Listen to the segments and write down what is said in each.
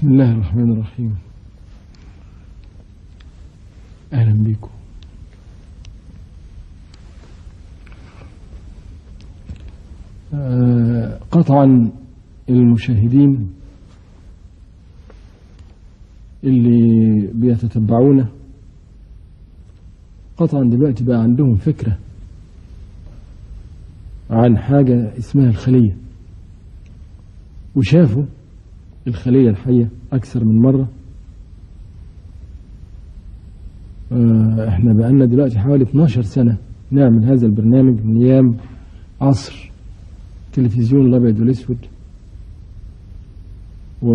بسم الله الرحمن الرحيم أهلا بكم آه، قطعا المشاهدين اللي بيتتبعونا قطعا دلوقتي بقى عندهم فكرة عن حاجة اسمها الخلية وشافوا الخلية الحية أكثر من مرة آه، احنا بقالنا دلوقتي حوالي 12 سنة نعمل هذا البرنامج من أيام عصر تلفزيون الأبيض والأسود و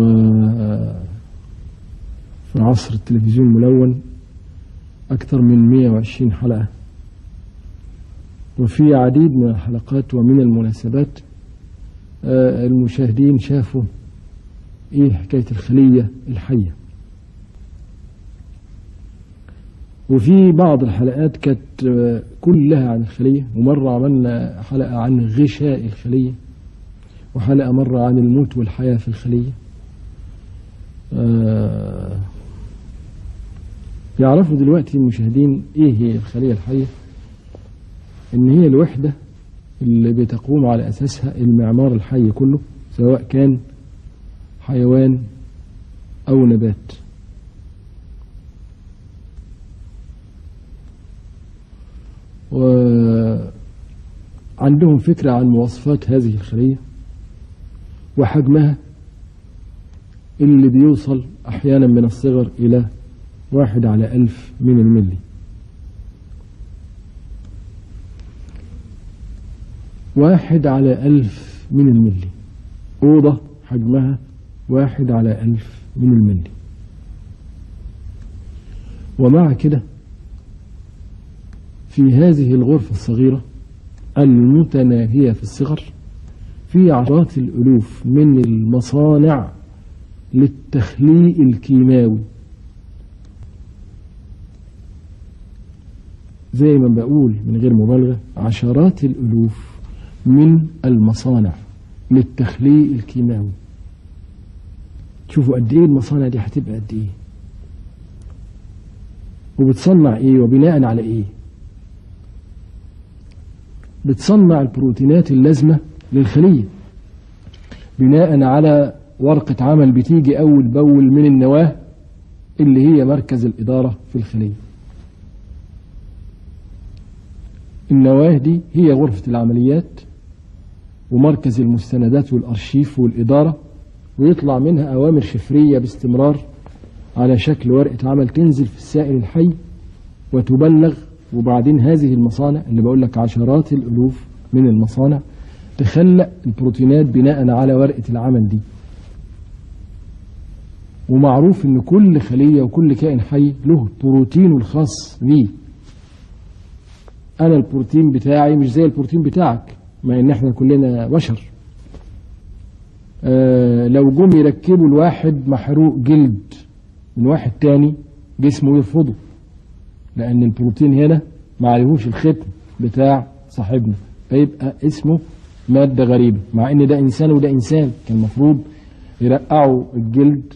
في عصر التلفزيون الملون أكثر من 120 حلقة وفي عديد من الحلقات ومن المناسبات آه، المشاهدين شافوا ايه حكاية الخلية الحية وفي بعض الحلقات كانت آه، كلها عن الخلية ومرة عملنا حلقة عن غشاء الخلية وحلقة مرة عن الموت والحياة في الخلية آه، يعرفوا دلوقتي المشاهدين ايه هي الخلية الحية ان هي الوحدة اللي بتقوم على اساسها المعمار الحي كله سواء كان حيوان او نبات وعندهم فكرة عن مواصفات هذه الخلية وحجمها اللي بيوصل أحيانا من الصغر إلى واحد على ألف من الملي واحد على ألف من الملي أوضة حجمها واحد على ألف من الملي ومع كده في هذه الغرفة الصغيرة المتناهية في الصغر في عشرات الألوف من المصانع للتخليق الكيماوي زي ما بقول من غير مبالغة عشرات الألوف من المصانع للتخليق الكيماوي شوفوا قد ايه المصانع دي هتبقى قد ايه وبتصنع ايه وبناء على ايه بتصنع البروتينات اللازمة للخلية بناء على ورقة عمل بتيجي أول بأول من النواة اللي هي مركز الإدارة في الخلية النواة دي هي غرفة العمليات ومركز المستندات والأرشيف والإدارة ويطلع منها أوامر شفرية باستمرار على شكل ورقة عمل تنزل في السائل الحي وتبلغ وبعدين هذه المصانع اللي بقول لك عشرات الألوف من المصانع تخلق البروتينات بناء على ورقة العمل دي ومعروف ان كل خلية وكل كائن حي له بروتينه الخاص بيه انا البروتين بتاعي مش زي البروتين بتاعك مع ان احنا كلنا بشر آه لو جم يركبوا الواحد محروق جلد من واحد تاني جسمه يرفضه لان البروتين هنا ما عليهوش الختم بتاع صاحبنا فيبقى اسمه مادة غريبة مع ان ده انسان وده انسان كان المفروض يرقعوا الجلد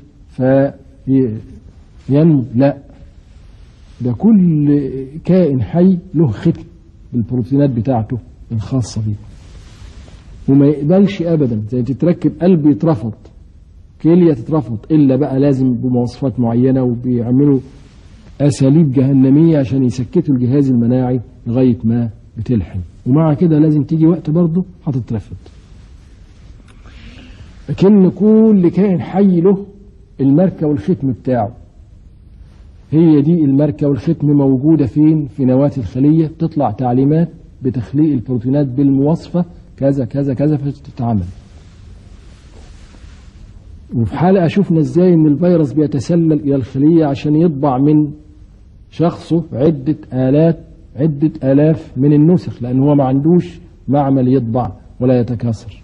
فينمو لا ده كل كائن حي له ختم بالبروتينات بتاعته الخاصة بيه وما يقبلش ابدا زي تتركب قلب يترفض كلية تترفض الا بقى لازم بمواصفات معينة وبيعملوا اساليب جهنمية عشان يسكتوا الجهاز المناعي لغاية ما بتلحم ومع كده لازم تيجي وقت برضه هتترفض لكن كل كائن حي له الماركة والختم بتاعه هي دي الماركة والختم موجودة فين في نواة الخلية تطلع تعليمات بتخليق البروتينات بالمواصفة كذا كذا كذا فتتعمل وفي حلقة شفنا ازاي ان الفيروس بيتسلل الى الخلية عشان يطبع من شخصه عدة آلات عدة آلاف من النسخ لأن هو ما عندوش معمل يطبع ولا يتكاثر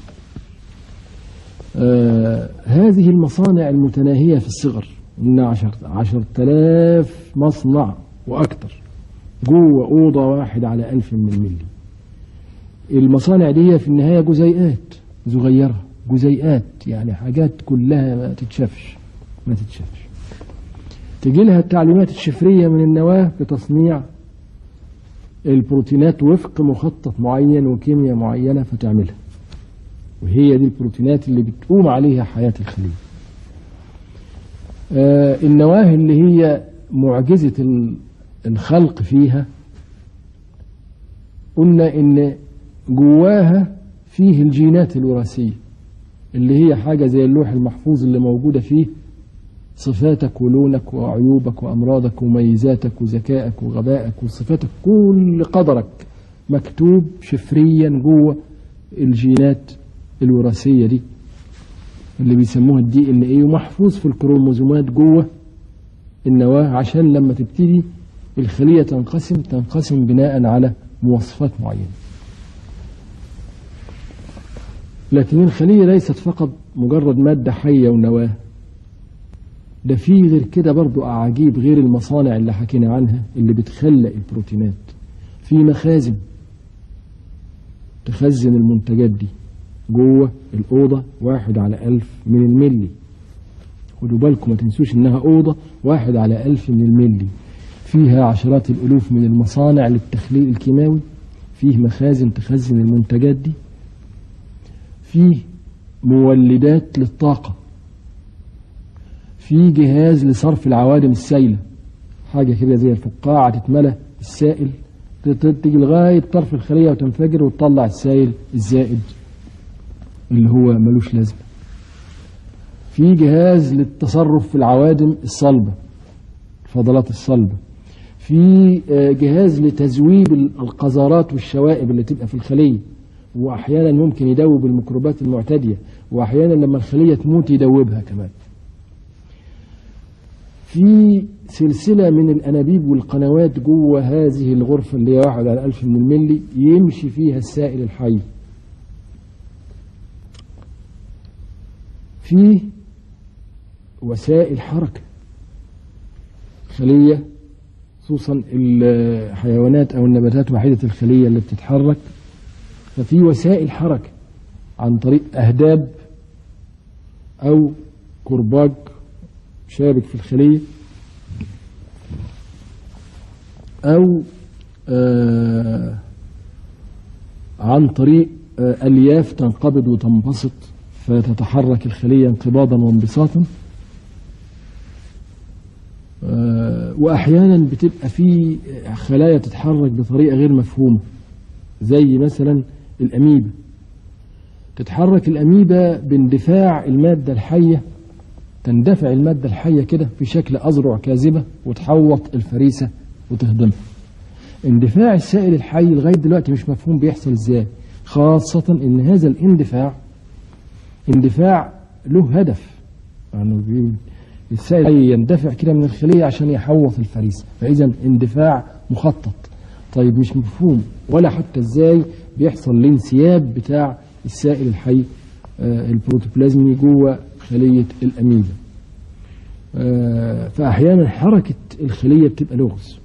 آه هذه المصانع المتناهية في الصغر من عشر, عشر تلاف مصنع وأكثر جوه أوضة واحد على ألف من الملي المصانع دي في النهاية جزيئات صغيرة جزيئات يعني حاجات كلها ما تتشافش ما تتشافش تجي لها التعليمات الشفرية من النواة بتصنيع البروتينات وفق مخطط معين وكيمياء معينة فتعملها وهي دي البروتينات اللي بتقوم عليها حياة الخلية آه النواة اللي هي معجزة ال- الخلق فيها قلنا ان جواها فيه الجينات الوراثية اللي هي حاجة زي اللوح المحفوظ اللي موجودة فيه صفاتك ولونك وعيوبك وأمراضك وميزاتك وذكائك وغبائك وصفاتك كل قدرك مكتوب شفريا جوه الجينات الوراثية دي اللي بيسموها الدي ان ايه ومحفوظ في الكروموزومات جوه النواة عشان لما تبتدي الخلية تنقسم تنقسم بناء على مواصفات معينة لكن الخلية ليست فقط مجرد مادة حية ونواة ده في غير كده برضو أعاجيب غير المصانع اللي حكينا عنها اللي بتخلق البروتينات في مخازن تخزن المنتجات دي جوه الأوضة واحد على ألف من الملي خدوا بالكم ما تنسوش إنها أوضة واحد على ألف من الملي فيها عشرات الألوف من المصانع للتخليق الكيماوي فيه مخازن تخزن المنتجات دي فيه مولدات للطاقة في جهاز لصرف العوادم السائلة حاجة كده زي الفقاعة تتملى السائل ت- تيجي لغاية طرف الخلية وتنفجر وتطلع السائل الزائد اللي هو ملوش لازمة في جهاز للتصرف في العوادم الصلبة الفضلات الصلبة في آه، جهاز لتذويب القذارات والشوائب اللي تبقى في الخلية وأحيانا ممكن يدوب الميكروبات المعتدية وأحيانا لما الخلية تموت يدوبها كمان في سلسلة من الأنابيب والقنوات جوه هذه الغرفة اللي هي واحد على ألف من الملي يمشي فيها السائل الحي في وسائل حركة خلية خصوصا الحيوانات أو النباتات وحيدة الخلية اللي بتتحرك ففي وسائل حركة عن طريق أهداب أو كرباج شابك في الخلية أو آه عن طريق آه ألياف تنقبض وتنبسط فتتحرك الخلية انقباضا وانبساطا آه وأحيانا بتبقى في خلايا تتحرك بطريقة غير مفهومة زي مثلا الأميبا تتحرك الأميبا باندفاع المادة الحية تندفع المادة الحية كده في شكل أذرع كاذبة وتحوط الفريسة وتهضمها اندفاع السائل الحي لغاية دلوقتي مش مفهوم بيحصل ازاي خاصة ان هذا الاندفاع اندفاع له هدف يعني بي- السائل الحي يندفع كده من الخلية عشان يحوط الفريسة فإذا اندفاع مخطط طيب مش مفهوم ولا حتى ازاي بيحصل الانسياب بتاع السائل الحي آه، البروتوبلازمي جوه خلية الأميبا آه، فأحيانا حركة الخلية بتبقى لغز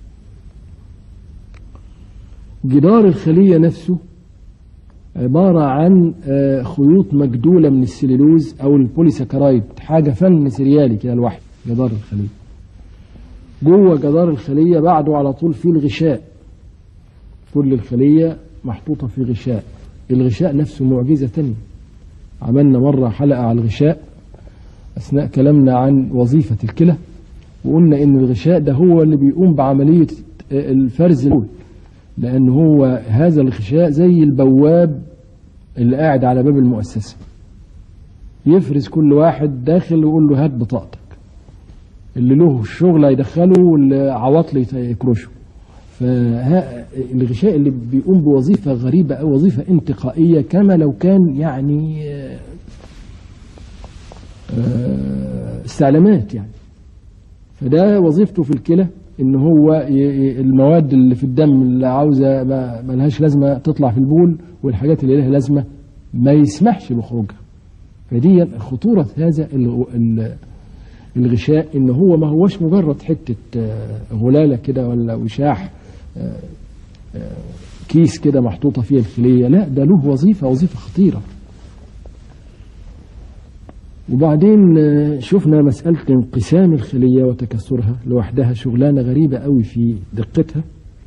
جدار الخلية نفسه عبارة عن آه، خيوط مجدولة من السليلوز أو البوليساكرايد حاجة فن سريالي كده لوحده جدار الخلية جوه جدار الخلية بعده على طول فيه الغشاء كل الخلية محطوطة في غشاء الغشاء نفسه معجزة تانية عملنا مرة حلقة على الغشاء أثناء كلامنا عن وظيفة الكلى وقلنا إن الغشاء ده هو اللي بيقوم بعملية الفرز الأول لأن هو هذا الغشاء زي البواب اللي قاعد على باب المؤسسة يفرز كل واحد داخل ويقول له هات بطاقتك اللي له الشغل هيدخله واللي عواطل يت- يكرشه فالغشاء اللي بيقوم بوظيفة غريبة أو وظيفة انتقائية كما لو كان يعني آه، آه، استعلامات يعني فده وظيفته في الكلى ان هو ي- ي- المواد اللي في الدم اللي عاوزه ما ما لهاش لازمه تطلع في البول والحاجات اللي لها لازمه ما يسمحش بخروجها فدي خطوره هذا ال- ال- الغشاء ان هو ما هوش مجرد حته آه، غلاله كده ولا وشاح آه، آه، كيس كده محطوطه فيها الخليه لا ده له وظيفه وظيفه خطيره وبعدين آه، شفنا مسألة انقسام الخلية وتكسرها لوحدها شغلانة غريبة قوي في دقتها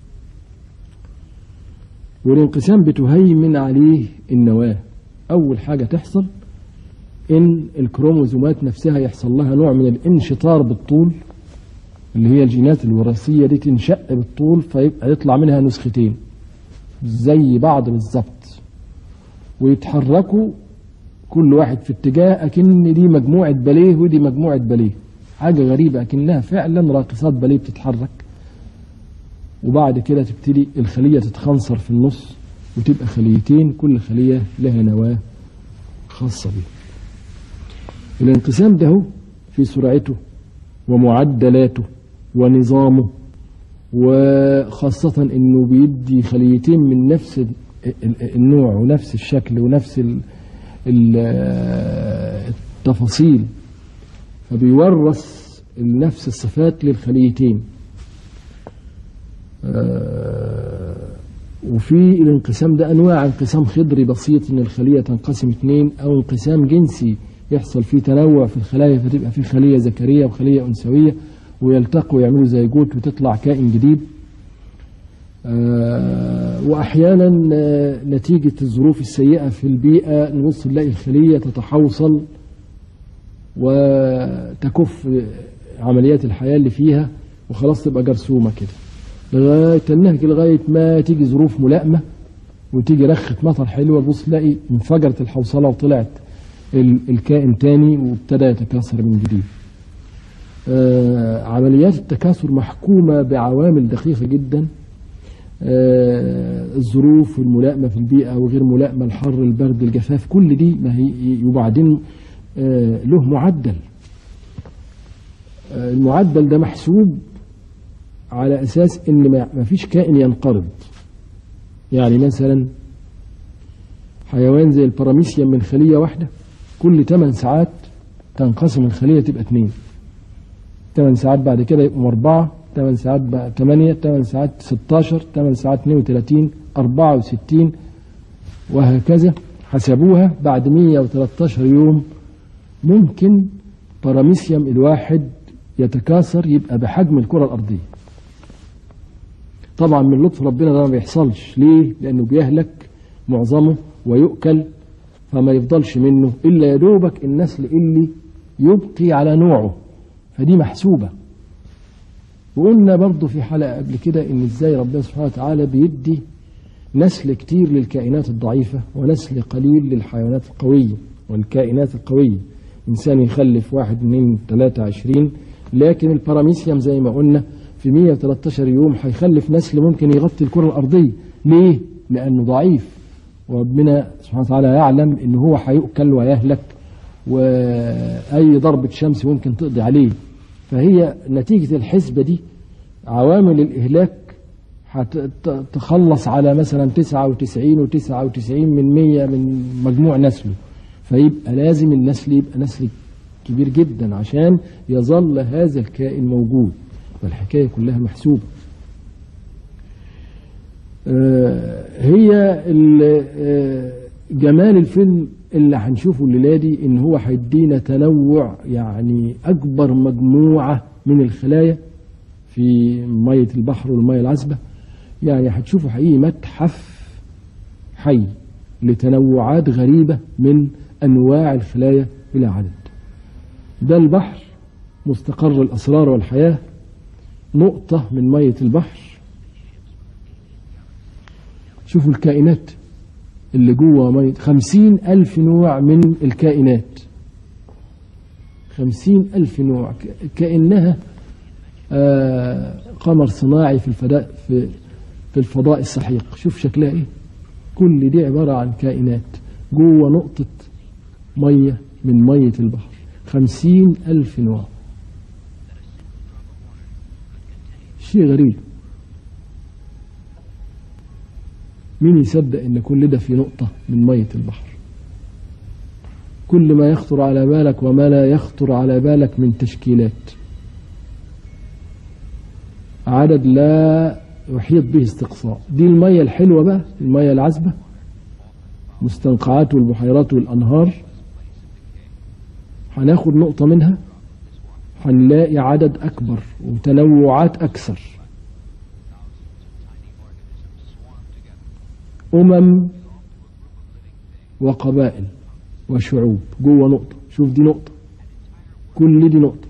والانقسام بتهيمن عليه النواة أول حاجة تحصل إن الكروموزومات نفسها يحصل لها نوع من الانشطار بالطول اللي هي الجينات الوراثية دي تنشق بالطول فيبقى يطلع منها نسختين زي بعض بالظبط ويتحركوا كل واحد في اتجاه أكن دي مجموعة باليه ودي مجموعة باليه حاجة غريبة أكنها فعلا راقصات باليه بتتحرك وبعد كده تبتدي الخلية تتخنصر في النص وتبقى خليتين كل خلية لها نواة خاصة بها الانقسام ده هو في سرعته ومعدلاته ونظامه وخاصة انه بيدي خليتين من نفس ال- ال- النوع ونفس الشكل ونفس ال- ال- التفاصيل فبيورث نفس الصفات للخليتين آه، وفي الانقسام ده انواع انقسام خضري بسيط ان الخليه تنقسم اثنين او انقسام جنسي يحصل فيه تنوع في الخلايا فتبقى في خليه ذكريه وخليه انثويه ويلتقوا ويعملوا زيجوت وتطلع كائن جديد آه، واحيانا آه، نتيجه الظروف السيئه في البيئه نبص نلاقي الخليه تتحوصل وتكف عمليات الحياه اللي فيها وخلاص تبقى جرثومه كده لغايه تنهج لغايه ما تيجي ظروف ملائمه وتيجي رخة مطر حلوة تبص تلاقي انفجرت الحوصلة وطلعت ال- الكائن تاني وابتدى يتكاثر من جديد. آه عمليات التكاثر محكومة بعوامل دقيقة جدا آه الظروف الملائمة في البيئة وغير ملائمة الحر البرد الجفاف كل دي ما هي وبعدين آه له معدل آه المعدل ده محسوب على أساس إن ما ما فيش كائن ينقرض يعني مثلا حيوان زي البراميسيوم من خلية واحدة كل 8 ساعات تنقسم الخلية تبقى اثنين 8 ساعات بعد كده يبقوا أربعة 8 ساعات بقى 8 8 ساعات 16 8 ساعات 32 64 وهكذا حسبوها بعد 113 يوم ممكن باراميسيوم الواحد يتكاثر يبقى بحجم الكرة الأرضية طبعا من لطف ربنا ده ما بيحصلش ليه لأنه بيهلك معظمه ويؤكل فما يفضلش منه إلا يا دوبك النسل اللي يبقي على نوعه فدي محسوبة وقلنا برضه في حلقة قبل كده إن إزاي ربنا سبحانه وتعالى بيدي نسل كتير للكائنات الضعيفة ونسل قليل للحيوانات القوية والكائنات القوية إنسان يخلف واحد اثنين ثلاثة عشرين لكن الباراميسيوم زي ما قلنا في 113 يوم هيخلف نسل ممكن يغطي الكرة الأرضية ليه؟ لأنه ضعيف وربنا سبحانه وتعالى يعلم إن هو هيؤكل ويهلك وأي ضربة شمس ممكن تقضي عليه فهي نتيجة الحسبة دي عوامل الإهلاك هتخلص على مثلا 99 و99 من 100 من مجموع نسله فيبقى لازم النسل يبقى نسل كبير جدا عشان يظل هذا الكائن موجود والحكاية كلها محسوبة آه هي آه جمال الفيلم اللي هنشوفه الليلة دي ان هو هيدينا تنوع يعني اكبر مجموعة من الخلايا في مية البحر والمية العذبة يعني هتشوفوا حقيقي متحف حي لتنوعات غريبة من أنواع الخلايا بلا عدد ده البحر مستقر الأسرار والحياة نقطة من مية البحر شوفوا الكائنات اللي جوه مية خمسين ألف نوع من الكائنات خمسين ألف نوع كأنها آه قمر صناعي في الفضاء في في الفضاء السحيق شوف شكلها ايه كل دي عبارة عن كائنات جوه نقطة مية من مية البحر خمسين ألف نوع شيء غريب مين يصدق ان كل ده في نقطة من مية البحر كل ما يخطر على بالك وما لا يخطر على بالك من تشكيلات عدد لا يحيط به استقصاء دي المية الحلوة بقى المية العذبة مستنقعات والبحيرات والأنهار هناخد نقطة منها هنلاقي عدد أكبر وتنوعات أكثر أمم وقبائل وشعوب جوه نقطة شوف دي نقطة كل دي نقطة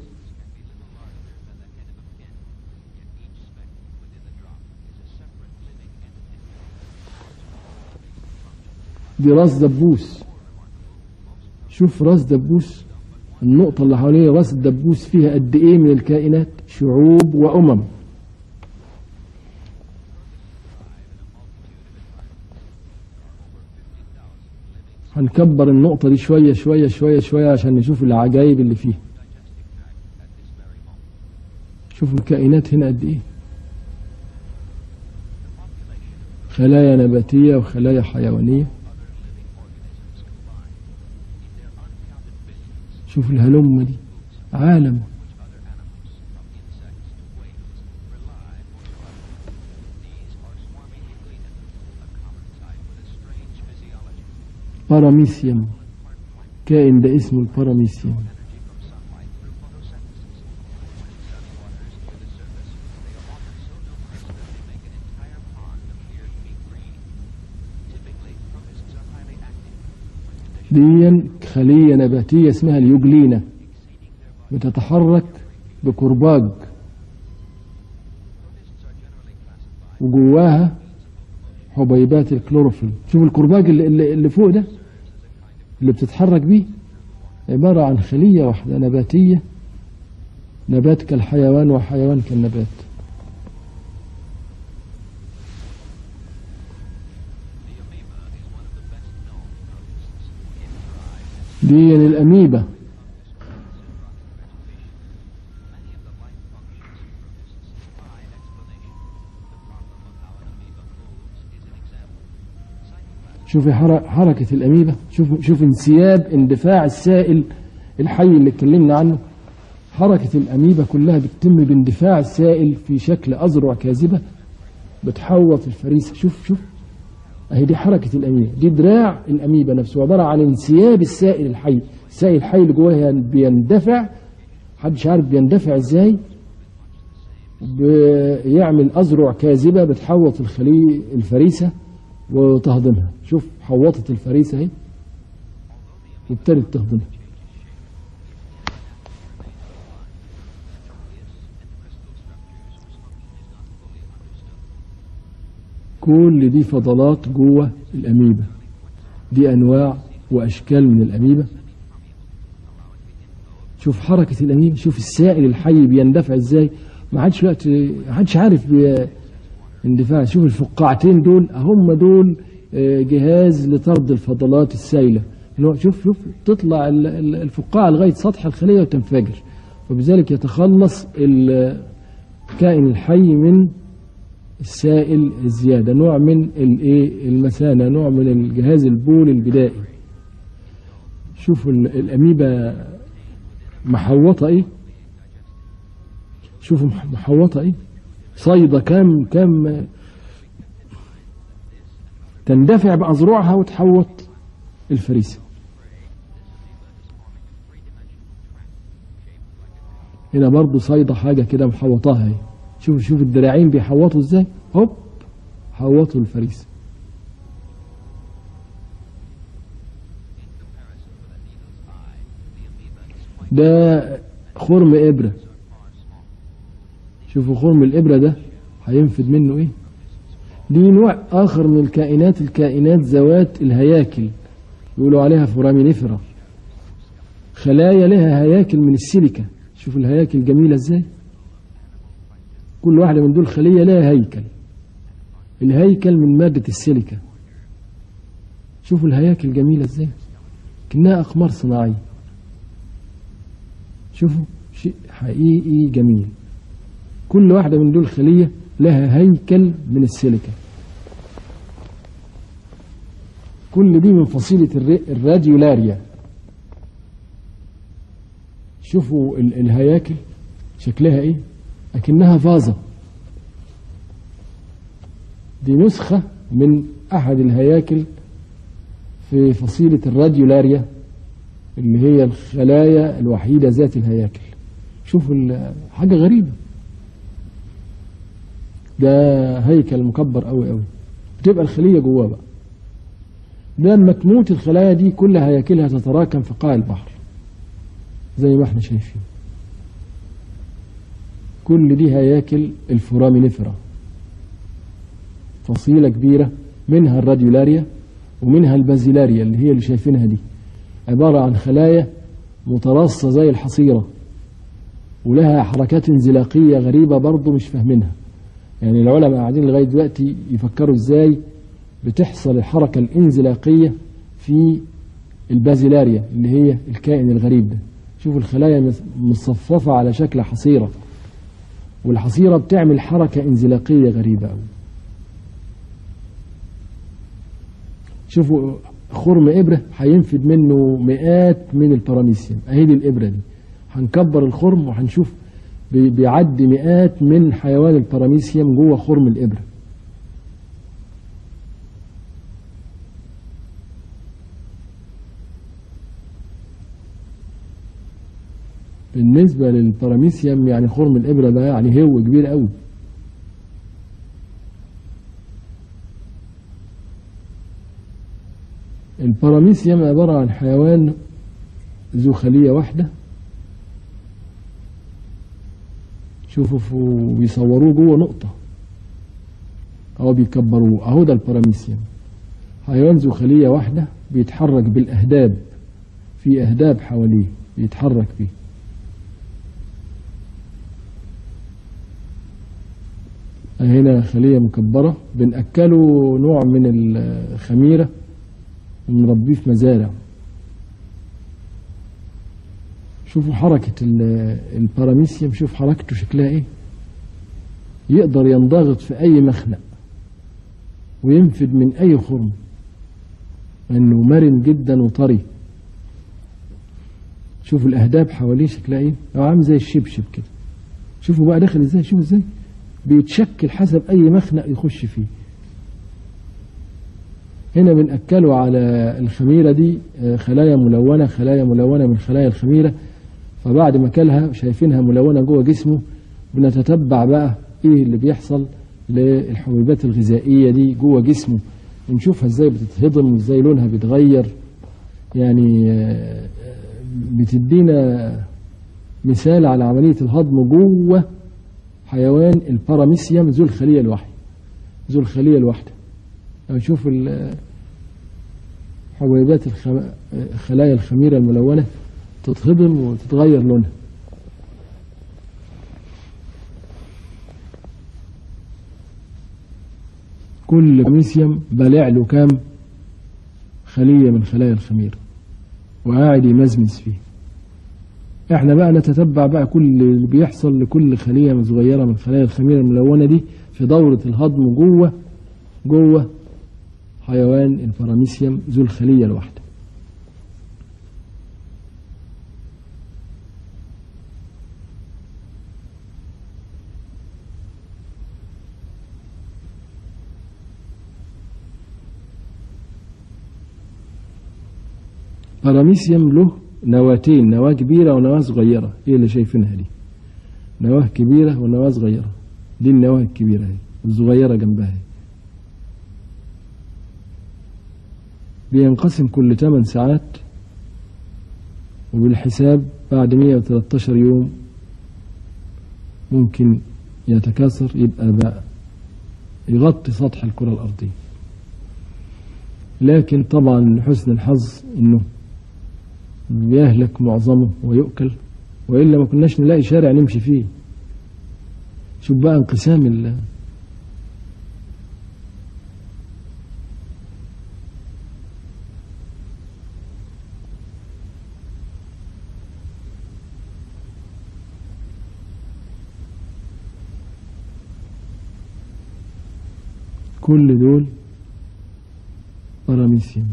دي راس دبوس شوف راس دبوس النقطة اللي حوالين راس الدبوس فيها قد إيه من الكائنات شعوب وأمم هنكبر النقطة دي شوية شوية شوية شوية عشان نشوف العجائب اللي فيها شوفوا الكائنات هنا قد إيه خلايا نباتية وخلايا حيوانية شوف الهلمة دي عالم باراميسيوم كائن ده اسمه الباراميسيوم دي خلية نباتية اسمها اليوجلينا بتتحرك بكرباج وجواها حبيبات الكلوروفيل شوف الكرباج اللي, اللي, اللي فوق ده اللي بتتحرك بيه عبارة عن خلية واحدة نباتية نبات كالحيوان وحيوان كالنبات دي الأميبا شوفي حر- حركة الأميبا شوف شوف انسياب اندفاع السائل الحي اللي اتكلمنا عنه حركة الأميبا كلها بتتم باندفاع السائل في شكل أذرع كاذبة بتحوط الفريسة شوف شوف اهي دي حركة الأميبا دي دراع الأميبا نفسه عبارة عن انسياب السائل الحي السائل الحي اللي جواها بيندفع محدش عارف بيندفع ازاي بيعمل أذرع كاذبة بتحوط الخلية الفريسة وتهضمها شوف حوطت الفريسة اهي وابتدت تهضمها كل دي فضلات جوه الأميبا دي أنواع وأشكال من الأميبا شوف حركة الأميبا شوف السائل الحي بيندفع ازاي ما حدش وقت ما حدش عارف بي- اندفاع شوف الفقاعتين دول هم دول آه، جهاز لطرد الفضلات السائلة إنه شوف شوف تطلع ال- ال- الفقاعة لغاية سطح الخلية وتنفجر وبذلك يتخلص الكائن الحي من السائل الزيادة نوع من الايه المثانة نوع من الجهاز البول البدائي شوفوا ال- الأميبا محوطة ايه شوفوا مح- محوطة ايه صيدة كم كم تندفع بأذرعها وتحوط الفريسة هنا برضو صيدة حاجة كده محوطاها اهي شوف شوف الدراعين بيحوطوا ازاي هوب حوطوا الفريسة ده خرم إبرة شوفوا خرم الإبرة ده هينفد منه إيه دي نوع آخر من الكائنات الكائنات ذوات الهياكل يقولوا عليها فورامينيفرا خلايا لها هياكل من السيليكا شوف الهياكل جميلة ازاي كل واحدة من دول خلية لها هيكل الهيكل من مادة السيليكا شوفوا الهياكل جميلة ازاي كأنها أقمار صناعية شوفوا شيء حقيقي جميل كل واحدة من دول خلية لها هيكل من السيليكا كل دي من فصيلة الر- الراديولاريا شوفوا ال- الهياكل شكلها ايه أكنها فازة دي نسخة من أحد الهياكل في فصيلة الراديولاريا اللي هي الخلايا الوحيدة ذات الهياكل شوفوا ال- حاجة غريبة ده هيكل مكبر قوي قوي بتبقى الخلية جواه بقى لما تموت الخلايا دي كل هياكلها تتراكم في قاع البحر زي ما احنا شايفين كل دي هياكل الفورامينيفرا فصيلة كبيرة منها الراديولاريا ومنها البازيلاريا اللي هي اللي شايفينها دي عبارة عن خلايا متراصة زي الحصيرة ولها حركات انزلاقية غريبة برضه مش فاهمينها يعني العلماء قاعدين لغاية دلوقتي يفكروا ازاي بتحصل الحركة الانزلاقية في البازيلاريا اللي هي الكائن الغريب ده شوفوا الخلايا مص- مصففة على شكل حصيرة والحصيرة بتعمل حركة انزلاقية غريبة أوي شوفوا خرم إبرة هينفد منه مئات من الباراميسيوم أهي دي الإبرة دي هنكبر الخرم وهنشوف بي- بيعدي مئات من حيوان الباراميسيوم جوه خرم الإبرة بالنسبة للباراميسيوم يعني خرم الإبرة ده يعني هو كبير قوي الباراميسيوم عبارة عن حيوان ذو خلية واحدة شوفوا فو- بيصوروه جوه نقطة أو بيكبروه أهو ده الباراميسيوم حيوان ذو خلية واحدة بيتحرك بالأهداب في أهداب حواليه بيتحرك بيه هنا خلية مكبرة بنأكله نوع من الخميرة ونربيه في مزارع شوفوا حركة ال- الباراميسيوم شوف حركته شكلها ايه يقدر ينضغط في اي مخنق وينفد من اي خرم انه مرن جدا وطري شوفوا الاهداب حواليه شكلها ايه هو عامل زي الشبشب كده شوفوا بقى داخل ازاي شوفوا ازاي بيتشكل حسب اي مخنق يخش فيه هنا بنأكله على الخميرة دي آه، خلايا ملونة خلايا ملونة من خلايا الخميرة فبعد ما كلها شايفينها ملونة جوه جسمه بنتتبع بقى ايه اللي بيحصل للحبيبات الغذائية دي جوه جسمه ونشوفها ازاي بتتهضم وازاي لونها بيتغير يعني آه، بتدينا مثال على عملية الهضم جوه حيوان الباراميسيوم ذو الخلية الواحدة ذو الخلية الواحدة نشوف ال- حبيبات الخم... خلايا الخميرة الملونة تتهضم وتتغير لونها كل ميسيوم بلع له كام خلية من خلايا الخميرة وقاعد يمزمز فيه احنا بقى نتتبع بقى كل اللي بيحصل لكل خلية صغيرة من خلايا الخميرة الملونة دي في دورة الهضم جوه جوه حيوان الباراميسيوم ذو الخلية الواحدة باراميسيوم له نواتين نواة كبيرة ونواة صغيرة ايه اللي شايفينها دي نواة كبيرة ونواة صغيرة دي النواة الكبيرة اهي الصغيرة جنبها اهي بينقسم كل 8 ساعات وبالحساب بعد 113 يوم ممكن يتكاثر يبقى بقى يغطي سطح الكرة الأرضية لكن طبعا لحسن الحظ انه بيهلك معظمه ويؤكل والا ما كناش نلاقي شارع نمشي فيه شوف بقى انقسام ال كل دول باراميسيوم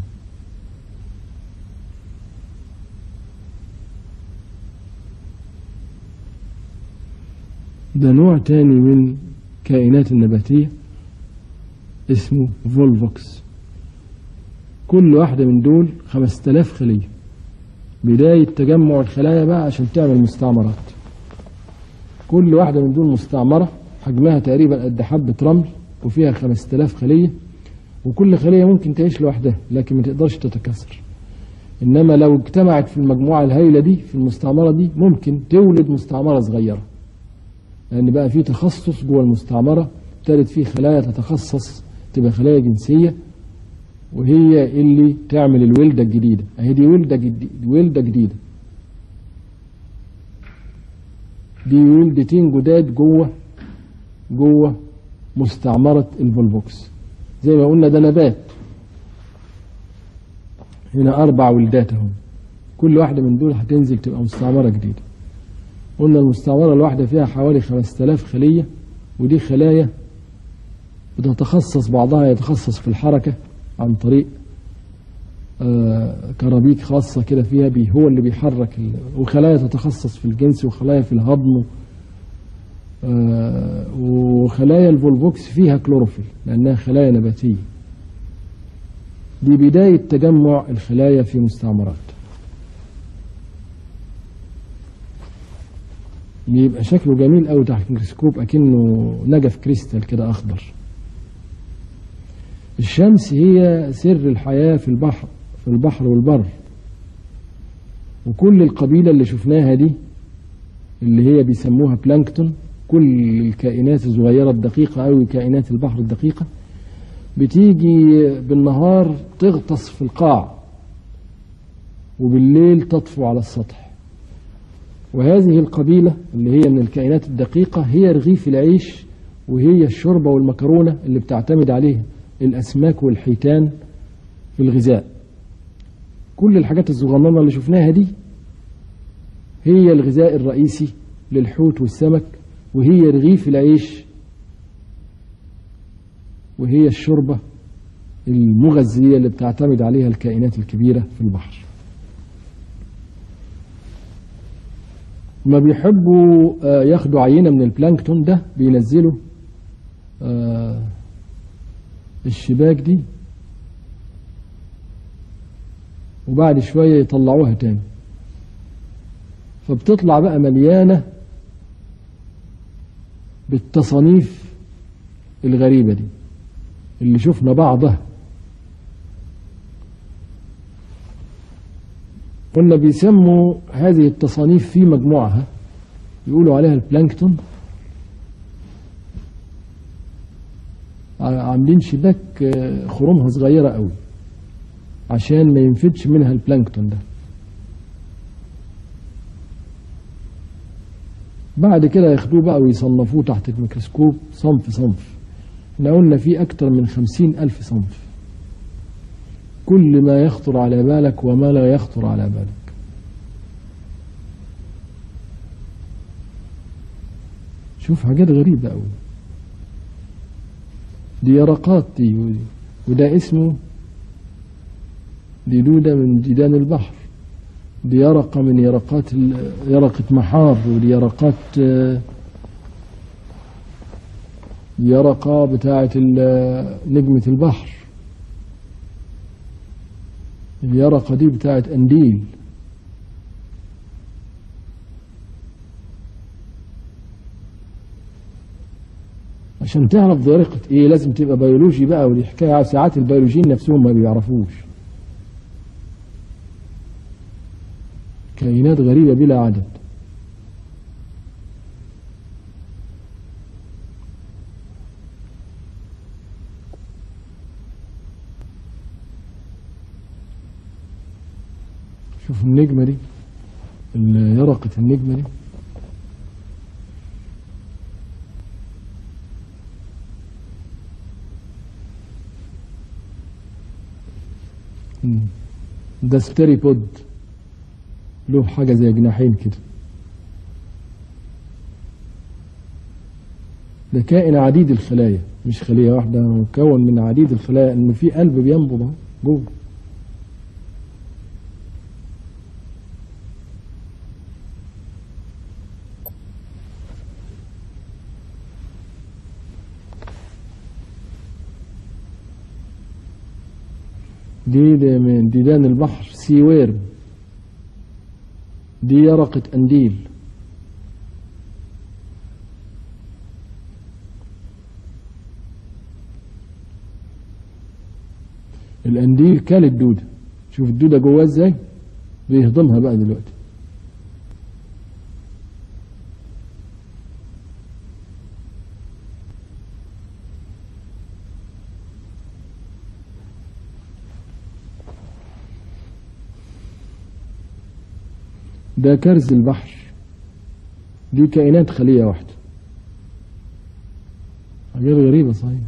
ده نوع تاني من كائنات النباتية اسمه فولفوكس كل واحدة من دول خمسة آلاف خلية بداية تجمع الخلايا بقى عشان تعمل مستعمرات كل واحدة من دول مستعمرة حجمها تقريبا قد حبة رمل وفيها 5000 خلية وكل خلية ممكن تعيش لوحدها لكن ما تقدرش تتكاثر إنما لو اجتمعت في المجموعة الهائلة دي في المستعمرة دي ممكن تولد مستعمرة صغيرة لأن بقى في تخصص جوه المستعمرة ابتدت في خلايا تتخصص تبقى خلايا جنسية وهي اللي تعمل الولدة الجديدة اهي دي ولدة جديدة ولدة جديدة دي ولدتين جداد جوه جوه مستعمرة الفولفوكس زي ما قلنا ده نبات هنا أربع ولدات اهم كل واحدة من دول هتنزل تبقى مستعمرة جديدة قلنا المستعمرة الواحدة فيها حوالي 5000 خلية ودي خلايا بتتخصص بعضها يتخصص في الحركة عن طريق آه كرابيك خاصة كده فيها بي هو اللي بيحرك وخلايا تتخصص في الجنس وخلايا في الهضم آه وخلايا الفولفوكس فيها كلوروفيل لأنها خلايا نباتية دي بداية تجمع الخلايا في مستعمرات يبقى شكله جميل قوي تحت الميكروسكوب أكنه نجف كريستال كده أخضر الشمس هي سر الحياة في البحر في البحر والبر وكل القبيلة اللي شفناها دي اللي هي بيسموها بلانكتون كل الكائنات الصغيرة الدقيقة أو كائنات البحر الدقيقة بتيجي بالنهار تغطس في القاع وبالليل تطفو على السطح وهذه القبيلة اللي هي من الكائنات الدقيقة هي رغيف العيش وهي الشوربة والمكرونة اللي بتعتمد عليها الأسماك والحيتان في الغذاء كل الحاجات الصغننة اللي شفناها دي هي الغذاء الرئيسي للحوت والسمك وهي رغيف العيش وهي الشوربة المغذية اللي بتعتمد عليها الكائنات الكبيرة في البحر ما بيحبوا ياخدوا عينة من البلانكتون ده بينزلوا الشباك دي وبعد شوية يطلعوها تاني فبتطلع بقى مليانة بالتصانيف الغريبة دي اللي شفنا بعضها قلنا بيسموا هذه التصانيف في مجموعها يقولوا عليها البلانكتون عاملين شباك خرومها صغيرة قوي عشان ما ينفدش منها البلانكتون ده بعد كده ياخدوه بقى ويصنفوه تحت الميكروسكوب صنف صنف احنا قلنا في أكتر من خمسين ألف صنف كل ما يخطر على بالك وما لا يخطر على بالك شوف حاجات غريبة أوي دي يرقات دي وده اسمه دي دودة من ديدان البحر دي يرقة من يرقات يرقة محار ودي يرقات يرقة بتاعة نجمة البحر اليرقة دي بتاعة أنديل عشان تعرف ذريقة ايه لازم تبقى بيولوجي بقى ودي حكاية ساعات البيولوجيين نفسهم ما بيعرفوش كائنات غريبة بلا عدد شوف النجمة دي يرقة النجمة دي ده ستيريبود له حاجة زي جناحين كده ده كائن عديد الخلايا مش خلية واحدة مكون من عديد الخلايا انه في قلب بينبض جوه دي, دي من ديدان البحر سي ويرم دي يرقة قنديل القنديل كل الدودة شوف الدودة جواه ازاي بيهضمها بقى دلوقتي ده كرز البحر دي كائنات خلية واحدة حاجات غريبة صحيح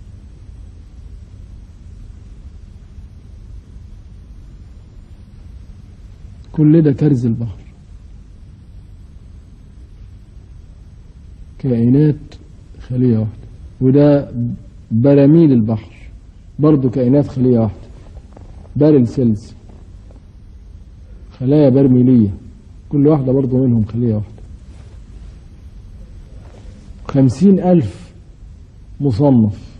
كل ده كرز البحر كائنات خلية واحدة وده براميل البحر برضه كائنات خلية واحدة بارل سيلز خلايا برميلية كل واحدة برضه منهم خلية واحدة خمسين ألف مصنف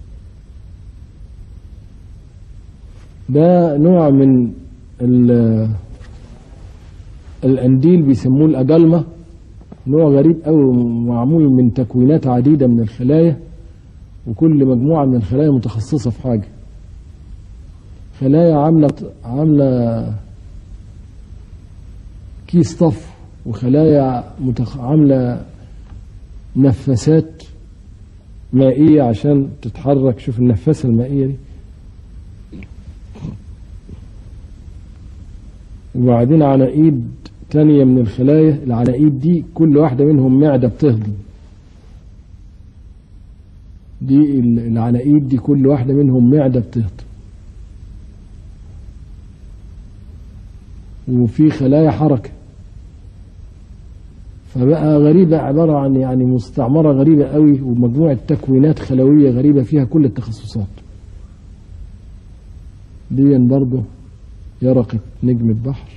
ده نوع من ال- الأنديل بيسموه الأجلمة نوع غريب أوي معمول من تكوينات عديدة من الخلايا وكل مجموعة من الخلايا متخصصة في حاجة خلايا عاملة عاملة كيس طف وخلايا متخ... عاملة نفاسات مائية عشان تتحرك شوف النفاسة المائية دي وبعدين عناقيد تانية من الخلايا العناقيد دي كل واحدة منهم معدة بتهضم دي ال- العناقيد دي كل واحدة منهم معدة بتهضم وفي خلايا حركة فبقى غريبة عبارة عن يعني مستعمرة غريبة قوي ومجموعة تكوينات خلوية غريبة فيها كل التخصصات دي برضه يرقة نجم البحر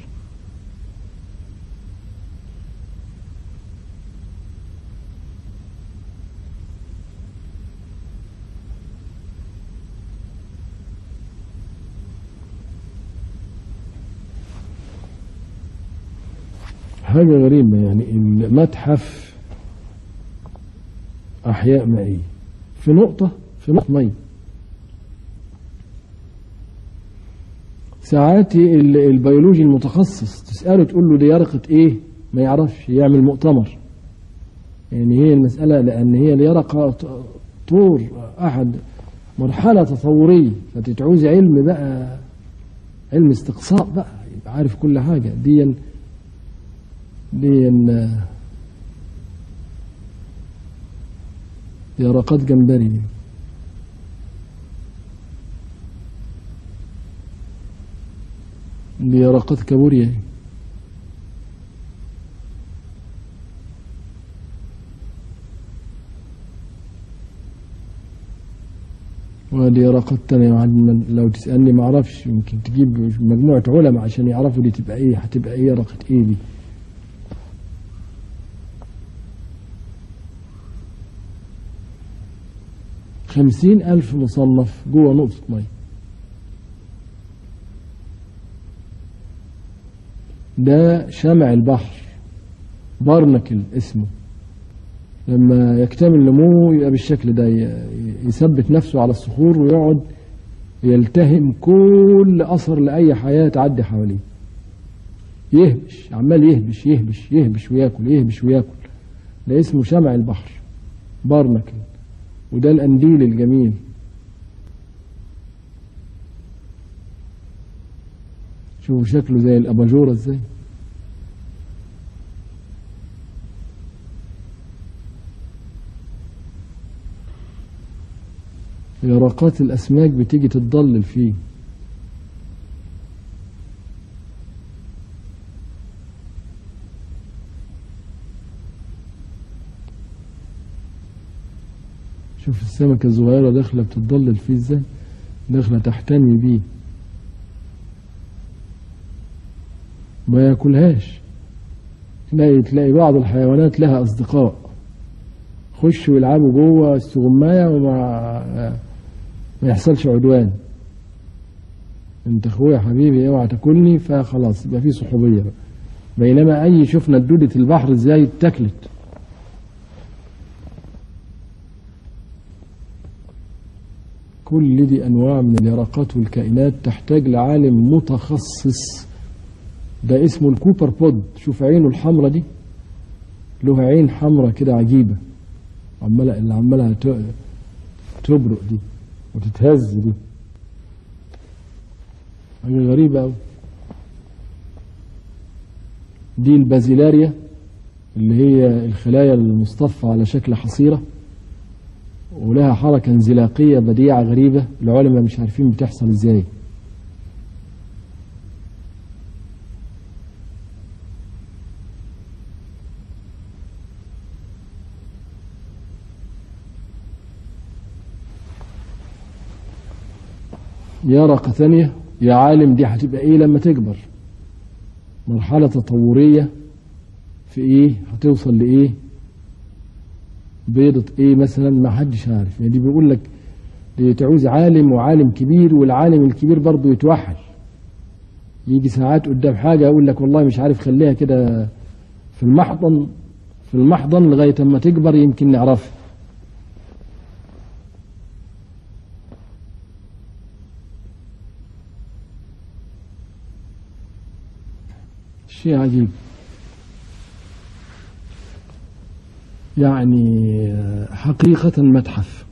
حاجة غريبة يعني المتحف أحياء مائية في نقطة في نقطة مية ساعات ال- البيولوجي المتخصص تسأله تقول له دي يرقة إيه ما يعرفش يعمل مؤتمر يعني هي المسألة لأن هي اليرقة ط- طور أحد مرحلة تطورية فتتعوز علم بقى علم استقصاء بقى يبقى عارف كل حاجة دي دي ال- يرقات جمبري دي دي يرقات كابوريا دي. ودي يرقات تانية بعد ما- لو تسألني ما اعرفش يمكن تجيب مجموعة علماء عشان يعرفوا دي تبقى ايه هتبقى ايه يرقة ايه دي خمسين ألف مصنف جوه نقطة مية ده شمع البحر بارنكل اسمه لما يكتمل نموه يبقى بالشكل ده ي- يثبت نفسه على الصخور ويقعد يلتهم كل أثر لأي حياة تعدي حواليه يهبش عمال يهبش يهبش يهبش وياكل يهبش وياكل ده اسمه شمع البحر بارنكل وده القنديل الجميل شوفوا شكله زي الأباجورة ازاي يرقات الأسماك بتيجي تتضلل فيه شوف السمكة الصغيرة داخلة بتتضلل فيه ازاي داخلة تحتمي بيه ما ياكلهاش تلاقي تلاقي بعض الحيوانات لها أصدقاء خشوا يلعبوا جوه السغماية وما ما يحصلش عدوان انت اخويا حبيبي اوعى تاكلني فخلاص يبقى في صحوبية بقى بينما أي شفنا دودة البحر ازاي اتاكلت كل دي أنواع من اليرقات والكائنات تحتاج لعالم متخصص ده اسمه الكوبر بود شوف عينه الحمرة دي له عين حمرة كده عجيبة عمالة اللي عمالها ت- تبرق دي وتتهز دي حاجة غريبة أوي دي البازيلاريا اللي هي الخلايا المصطفى على شكل حصيرة ولها حركة انزلاقية بديعة غريبة العلماء مش عارفين بتحصل ازاي يرقة ثانية يا عالم دي هتبقى ايه لما تكبر مرحلة تطورية في ايه هتوصل لايه بيضة ايه مثلا ما حدش عارف يعني دي بيقول لك دي تعوز عالم وعالم كبير والعالم الكبير برضه يتوحل يجي ساعات قدام حاجة يقول لك والله مش عارف خليها كده في المحضن في المحضن لغاية اما تكبر يمكن نعرفها شيء عجيب يعني حقيقة متحف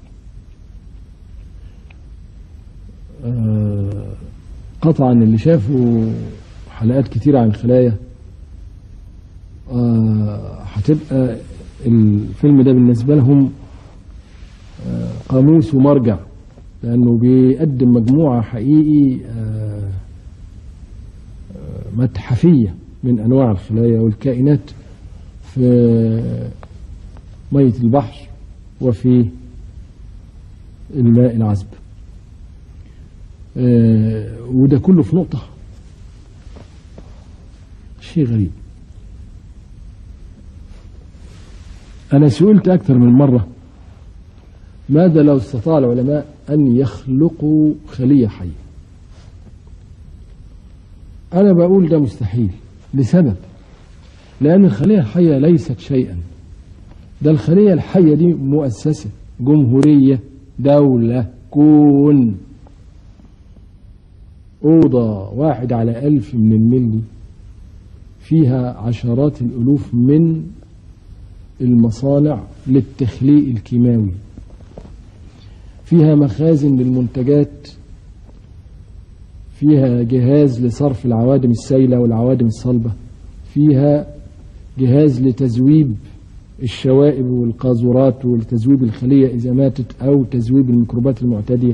آه، قطعا اللي شافوا حلقات كتيرة عن الخلايا آه، هتبقى الفيلم ده بالنسبة لهم آه، قاموس ومرجع لأنه بيقدم مجموعة حقيقي آه، آه، متحفية من أنواع الخلايا والكائنات في مية البحر وفي الماء العذب آه، وده كله في نقطة شيء غريب أنا سئلت أكثر من مرة ماذا لو استطاع العلماء أن يخلقوا خلية حية أنا بقول ده مستحيل لسبب لأن الخلية الحية ليست شيئا ده الخلية الحية دي مؤسسة جمهورية دولة كون أوضة واحد على ألف من الملي فيها عشرات الألوف من المصانع للتخليق الكيماوي فيها مخازن للمنتجات فيها جهاز لصرف العوادم السائلة والعوادم الصلبة فيها جهاز لتذويب الشوائب والقاذورات ولتذويب الخلية إذا ماتت أو تذويب الميكروبات المعتدية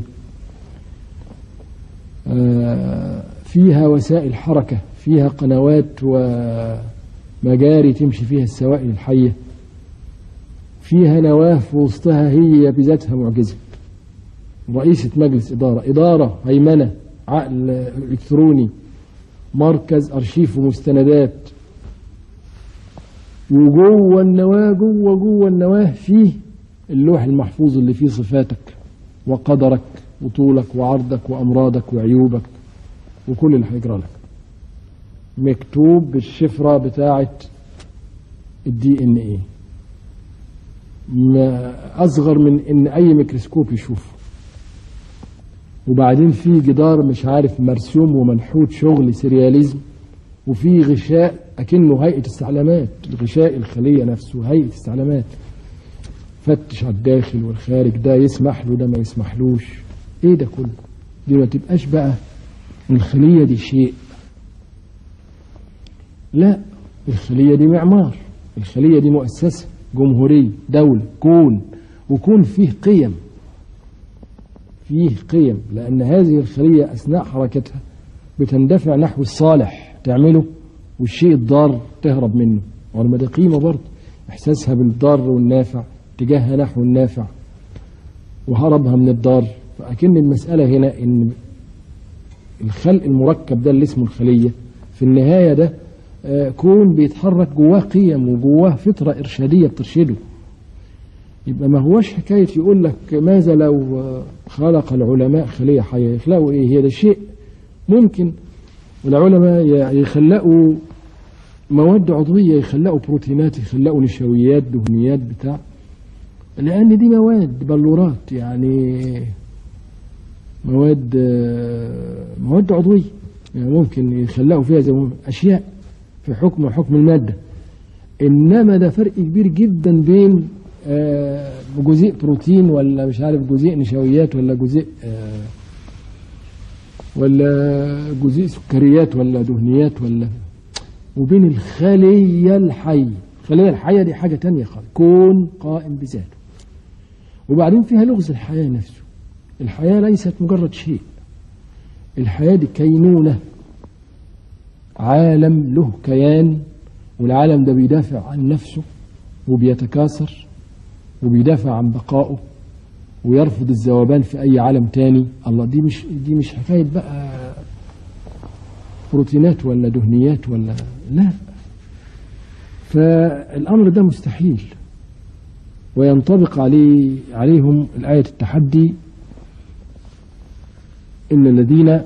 آه، فيها وسائل حركة فيها قنوات ومجاري تمشي فيها السوائل الحية فيها نواة في وسطها هي بذاتها معجزة رئيسة مجلس إدارة إدارة هيمنة عقل إلكتروني مركز أرشيف ومستندات وجوه النواة جوه جوه النواة فيه اللوح المحفوظ اللي فيه صفاتك وقدرك وطولك وعرضك وأمراضك وعيوبك وكل اللي هيجرى لك مكتوب بالشفرة بتاعة الدي ان ايه ما أصغر من إن أي ميكروسكوب يشوفه وبعدين في جدار مش عارف مرسوم ومنحوت شغل سرياليزم وفي غشاء أكنه هيئة استعلامات الغشاء الخلية نفسه هيئة استعلامات فتش على الداخل والخارج ده يسمح له ده ما يسمحلوش ايه ده كله دي ما تبقاش بقى الخلية دي شيء لا الخلية دي معمار الخلية دي مؤسسة جمهورية دولة كون وكون فيه قيم فيه قيم لأن هذه الخلية أثناء حركتها بتندفع نحو الصالح تعمله والشيء الضار تهرب منه ولما ده قيمة برضه إحساسها بالضار والنافع اتجاهها نحو النافع وهربها من الضار فأكن المسألة هنا إن الخلق المركب ده اللي اسمه الخلية في النهاية ده آه، كون بيتحرك جواه قيم وجواه فطرة إرشادية بترشده يبقى ما هوش حكاية يقول لك ماذا لو آه، خلق العلماء خلية حية يخلقوا إيه هي ده شيء ممكن والعلماء ي- يخلقوا مواد عضوية يخلقوا بروتينات يخلقوا نشويات دهنيات بتاع لأن دي مواد بلورات يعني مواد آه، مواد عضوية يعني ممكن يخلقوا فيها زي ما- أشياء في حكم حكم المادة إنما ده فرق كبير جدا بين آه، جزيء بروتين ولا مش عارف جزيء نشويات ولا جزيء آه، ولا جزيء سكريات ولا دهنيات ولا وبين الخلية الحية الخلية الحية دي حاجة تانية خالص كون قائم بذاته وبعدين فيها لغز الحياة نفسه الحياة ليست مجرد شيء الحياة دي كينونة عالم له كيان والعالم ده بيدافع عن نفسه وبيتكاثر وبيدافع عن بقائه ويرفض الذوبان في أي عالم تاني الله دي مش دي مش حكاية بقى بروتينات ولا دهنيات ولا لا فالأمر ده مستحيل وينطبق عليه عليهم الآية التحدي إن الذين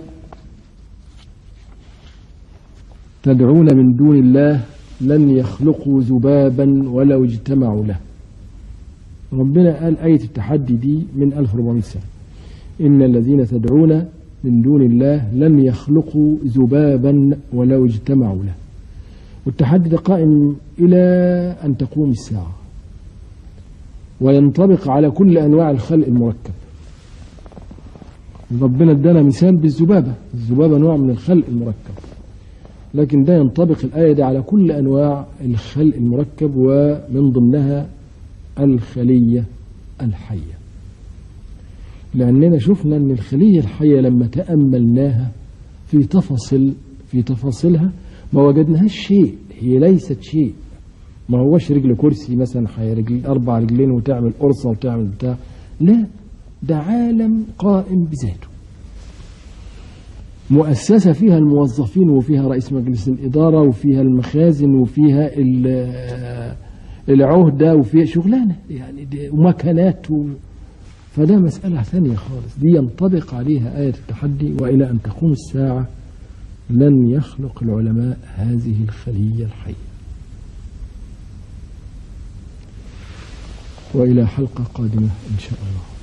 تدعون من دون الله لن يخلقوا ذبابا ولو اجتمعوا له ربنا قال آية التحدي دي من 1400 سنة إن الذين تدعون من دون الله لن يخلقوا ذبابا ولو اجتمعوا له والتحدي ده قائم إلى أن تقوم الساعة وينطبق على كل أنواع الخلق المركب ربنا ادانا مثال بالذبابة الذبابة نوع من الخلق المركب لكن ده ينطبق الآية دي على كل أنواع الخلق المركب ومن ضمنها الخلية الحية لأننا شفنا أن الخلية الحية لما تأملناها في تفاصيل في تفاصيلها ما وجدناهاش شيء هي ليست شيء ما هوش رجل كرسي مثلا حي رجل أربع رجلين وتعمل قرصة وتعمل بتاع لا ده عالم قائم بذاته مؤسسة فيها الموظفين وفيها رئيس مجلس الإدارة وفيها المخازن وفيها ال- العهدة وفيها شغلانة يعني دي ومكانات و... فده مسألة ثانية خالص دي ينطبق عليها آية التحدي وإلى أن تقوم الساعة لن يخلق العلماء هذه الخلية الحية وإلى حلقة قادمة إن شاء الله